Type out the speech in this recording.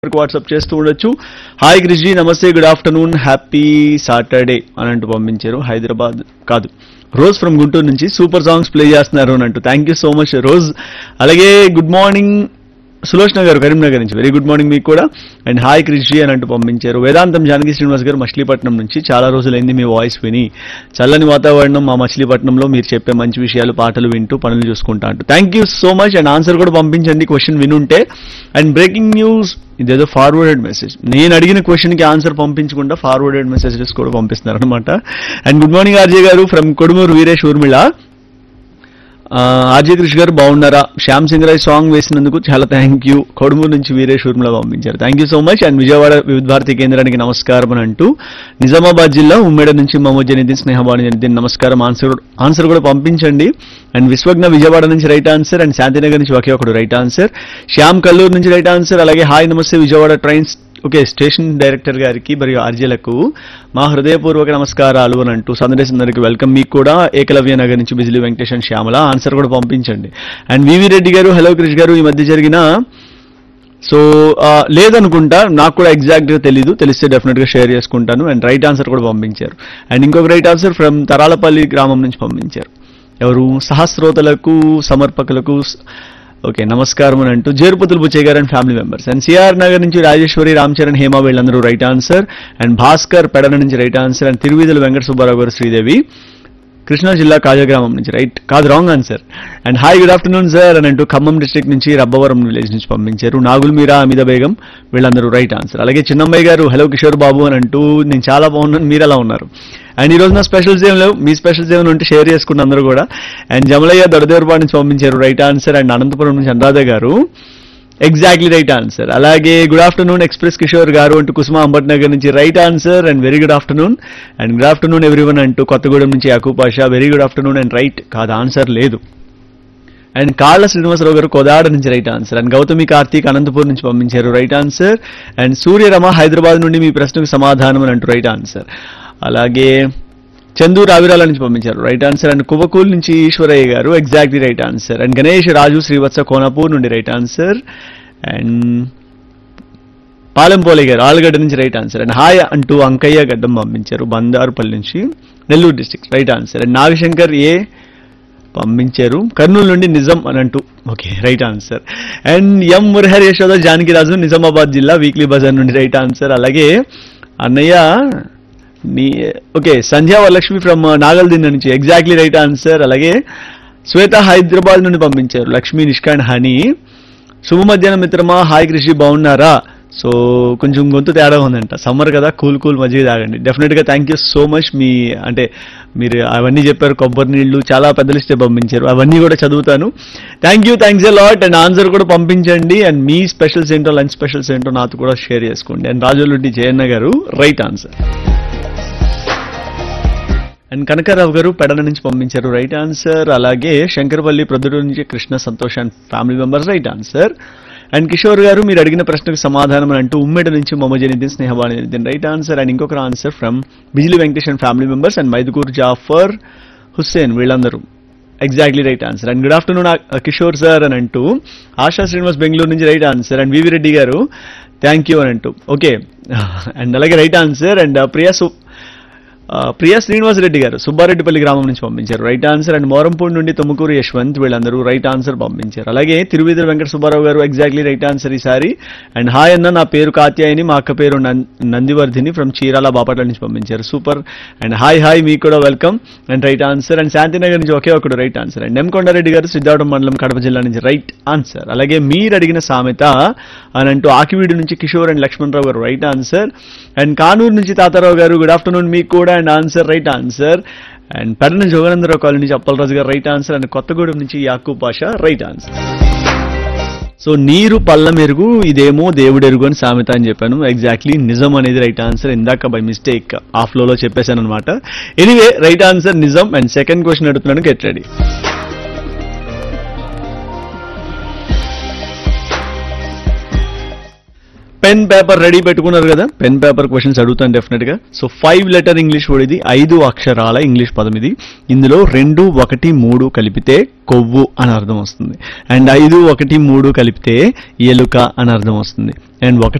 వరకు వాట్సాప్ చేస్తూ ఉండొచ్చు హాయ్ క్రిష్జీ నమస్తే గుడ్ ఆఫ్టర్నూన్ హ్యాపీ సాటర్డే అని అంటూ పంపించారు హైదరాబాద్ కాదు రోజ్ ఫ్రమ్ గుంటూరు నుంచి సూపర్ సాంగ్స్ ప్లే చేస్తున్నారు అని అంటూ thank you so much Rose అలాగే గుడ్ మార్నింగ్ సులోచన గారు కరీంనగర్ నుంచి వెరీ గుడ్ మార్నింగ్ మీకు కూడా అండ్ హాయ్ క్రిష్జీ అని అంటూ పంపించారు వేదాంతం జానకి శ్రీనివాస్ గారు మచిలీపట్నం నుంచి చాలా రోజులైంది మీ వాయిస్ విని చల్లని వాతావరణం మా మచిలీపట్నంలో మీరు చెప్పే మంచి విషయాలు పాటలు వింటూ పనులు చూసుకుంటా అంటూ thank you so much and answer కూడా పంపించండి క్వశ్చన్ వినుంటే అండ్ బ్రేకింగ్ న్యూస్ ఇదేదో ఫార్వర్డెడ్ మెసేజ్ నేను అడిగిన క్వశ్చన్ కి ఆన్సర్ పంపించకుండా ఫార్వర్డెడ్ మెసేజెస్ కూడా పంపిస్తున్నారు అనమాట and good morning RJ garu from Kodumuru Veeresh Urmila ఆ, ఆర్జే కృష్ణ గారు బాగున్నారా శ్యామ్ సింగ్ రాయ్ సాంగ్ వేసినందుకు చాలా థ్యాంక్ యూ కొడుమూరు నుంచి వీరేష్ ఊర్మిళ పంపించారు thank you so much and Vijayawada Vividh Bharati కేంద్రానికి నమస్కారం అని అంటూ నిజామాబాద్ జిల్లా ఉమ్మేడ నుంచి మమో జనిదిన్ స్నేహబాణి జనిదిన్ నమస్కారం ఆన్సర్ ఆన్సర్ కూడా పంపించండి అండ్ విశ్వజ్ఞ విజయవాడ నుంచి రైట్ ఆన్సర్ అండ్ శాంతినగర్ నుంచి ఒకే ఒకడు రైట్ ఆన్సర్ శ్యామ్ కల్లూరు నుంచి రైట్ ఆన్సర్ అలాగే హాయ్ నమస్తే Vijayawada trains okay station director గారికి మరియు ఆర్జీలకు మా హృదయపూర్వక నమస్కారాలు అని అంటూ సందర్శనందరికి వెల్కమ్ మీకు కూడా ఏకలవ్య నగర్ నుంచి బిజిలీ వెంకటేష్ అండ్ శ్యామల ఆన్సర్ కూడా పంపించండి అండ్ వివి రెడ్డి గారు హలో క్రిష్ గారు ఈ మధ్య జరిగిన సో ఆ, లేదనుకుంటా నాకు కూడా ఎగ్జాక్ట్ గా తెలీదు తెలిస్తే డెఫినెట్ గా షేర్ చేసుకుంటాను అండ్ రైట్ ఆన్సర్ కూడా పంపించారు అండ్ ఇంకొక రైట్ ఆన్సర్ ఫ్రమ్ తరాలపల్లి గ్రామం నుంచి పంపించారు ఎవరు సహస్రోతలకు సమర్పకులకు స- ఓకే నమస్కారం అని అంటూ Jerupatulu Buchaiah garu and family members and CR Nagar నుంచి రాజేశ్వరి రామ్ చరణ్ హేమ వీళ్ళందరూ right answer and Bhaskar Pedana నుంచి right answer and Tiruveedhula Venkata Subbarao garu Sridevi Krishna జిల్లా కాజాగ్రామం నుంచి రైట్ కాదు wrong answer and hi good afternoon sir అని అంటూ ఖమ్మం డిస్ట్రిక్ట్ నుంచి రబ్బవరం విలేజ్ నుంచి పంపించారు నాగుల్ మీరా అమిత బేగం వీళ్ళందరూ రైట్ ఆన్సర్ అలాగే చిన్నమ్మాయి గారు హలో కిషోర్ బాబు అని అంటూ నేను చాలా బాగున్నాను మీరు ఎలా ఉన్నారు అండ్ ఈ రోజు నా స్పెషల్స్ ఏం లేవు మీ స్పెషల్స్ ఏమైనా ఉంటే షేర్ చేసుకున్న అందరూ కూడా అండ్ జమలయ్య దొడదేవరపాడు నుంచి పంపించారు రైట్ ఆన్సర్ అండ్ అనంతపురం నుంచి Anuradha garu exactly right answer అలాగే good afternoon express Kishore garu అంటూ కుసుమ అంబట్ నగర్ నుంచి right answer and very good afternoon and good afternoon everyone అంటూ కొత్తగూడెం నుంచి Yaku Pasha very good afternoon and right కాదు ఆన్సర్ లేదు అండ్ కాళ్ళ శ్రీనివాసరావు గారు కోదాడ నుంచి right answer and Gautami Karthik Anantapur నుంచి పంపించారు right answer and Suryarama Hyderabad నుండి మీ ప్రశ్నకు సమాధానం అని అంటూ రైట్ ఆన్సర్ అలాగే చందు రావిరాల నుంచి పంపించారు రైట్ ఆన్సర్ అండ్ కువకూల్ నుంచి Eshwaraiah garu exactly right answer and Ganesh Raju Srivatsa Konapur నుండి రైట్ ఆన్సర్ అండ్ పాలెంపోలే గారు ఆలగడ్డ నుంచి రైట్ ఆన్సర్ అండ్ హాయ్ అంటూ అంకయ్య గడ్డం పంపించారు బందారుపల్లి నుంచి Nellore district right answer and Nagashankar A పంపించారు కర్నూలు నుండి నిజం అని అంటూ okay right answer and M Murahari Yashoda Janakiraju Nizamabad జిల్లా వీక్లీ బజార్ నుండి రైట్ ఆన్సర్ అలాగే అన్నయ్య నీ ఓకే సంధ్యా వరలక్ష్మి ఫ్రమ్ నాగల్దిన్న నుంచి ఎగ్జాక్ట్లీ రైట్ ఆన్సర్ అలాగే శ్వేత హైదరాబాద్ నుండి పంపించారు లక్ష్మీ నిష్కాండ్ హనీ శుభ మధ్యాహ్నం మిత్రమా హాయ్ కృషి బాగున్నారా సో కొంచెం గొంతు తేడా ఉందంట సమ్మర్ కదా కూల్ కూల్ మజ్జిగ తాగండి డెఫినెట్ గా థ్యాంక్ యూ సో మచ్ మీ అంటే మీరు అవన్నీ చెప్పారు కొబ్బరి నీళ్లు చాలా పెద్ద లిస్టే పంపించారు అవన్నీ కూడా చదువుతాను thank you thanks a lot and answer కూడా పంపించండి అండ్ మీ స్పెషల్స్ ఏంటో లంచ్ స్పెషల్స్ ఏంటో నాతో కూడా షేర్ చేసుకోండి అండ్ రాజోలుడ్డి జయన్న గారు రైట్ ఆన్సర్ అండ్ కనకారావు గారు పెడన నుంచి పంపించారు రైట్ ఆన్సర్ అలాగే శంకరపల్లి ప్రొద్దుటూరు నుంచి Krishna Santosh and family members right answer and Kishore garu మీరు అడిగిన ప్రశ్నకు సమాధానం అని అంటూ ఉమ్మడి నుంచి మమజనిదిన్ స్నేహబాని జనిదిన్ రైట్ ఆన్సర్ అండ్ ఇంకొక answer from Bijili Venkatesh and family members and Mydukur Jafar Hussain వీళ్ళందరూ exactly right answer and good afternoon Kishore sir అని అంటూ ఆశా శ్రీనివాస్ బెంగళూరు నుంచి right answer and VV Reddy garu thank you అని అంటూ ఓకే అండ్ అలాగే రైట్ ఆన్సర్ అండ్ ప్రియా సు ఆ, ప్రియా శ్రీనివాస్ రెడ్డి గారు సుబ్బారెడ్డిపల్లి గ్రామం నుంచి పంపించారు రైట్ ఆన్సర్ అండ్ మోరంపూడి నుండి తుమ్మకూరు యశ్వంత్ వీళ్ళందరూ రైట్ ఆన్సర్ పంపించారు అలాగే తిరువిధుల Venkata Subbarao garu exactly right answer ఈసారి అండ్ హాయ్ అన్న నా పేరు కాత్యాయని మా అక్క పేరు నం- నందివర్ధిని ఫ్రమ్ చీరాల బాపట్ల నుంచి పంపించారు సూపర్ అండ్ హాయ్ హాయ్ మీకు కూడా welcome and right answer and Shantinagar నుంచి ఒకే ఒకడు రైట్ ఆన్సర్ అండ్ నెమ్కొండారెడ్డి గారు సిద్ధావడం మండలం కడప జిల్లా నుంచి రైట్ ఆన్సర్ అలాగే మీరు అడిగిన సామెత అని అంటూ ఆకివీడు నుంచి కిషోర్ అండ్ లక్ష్మణరావు గారు రైట్ ఆన్సర్ అండ్ కానూరు నుంచి తాతారావు గారు గుడ్ ఆఫ్టర్నూన్ మీకు కూడా and answer right answer and Pedana Joganandarao colony నుంచి Appalaraju garu right answer and Kothagudem నుంచి Yaku Pasha right answer so నీరు పల్ల మెరుగు ఇదేమో దేవుడెరుగు అని సామెత అని చెప్పాను ఎగ్జాక్ట్లీ నిజం అనేది రైట్ ఆన్సర్ ఇందాక బై మిస్టేక్ ఆ ఫ్లోలో చెప్పేశాను అనమాట ఎనీవే రైట్ ఆన్సర్ నిజం అండ్ సెకండ్ క్వశ్చన్ అడుగుతున్నాను get ready pen paper ready పెట్టుకున్నారు కదా పెన్ పేపర్ క్వశ్చన్స్ అడుగుతాను డెఫినెట్ గా so five letter English word ఇది ఐదు అక్షరాల ఇంగ్లీష్ పదం ఇది ఇందులో రెండు ఒకటి మూడు కలిపితే కొవ్వు అని అర్థం వస్తుంది అండ్ ఐదు ఒకటి మూడు కలిపితే ఎలుక అని అర్థం వస్తుంది అండ్ ఒకటి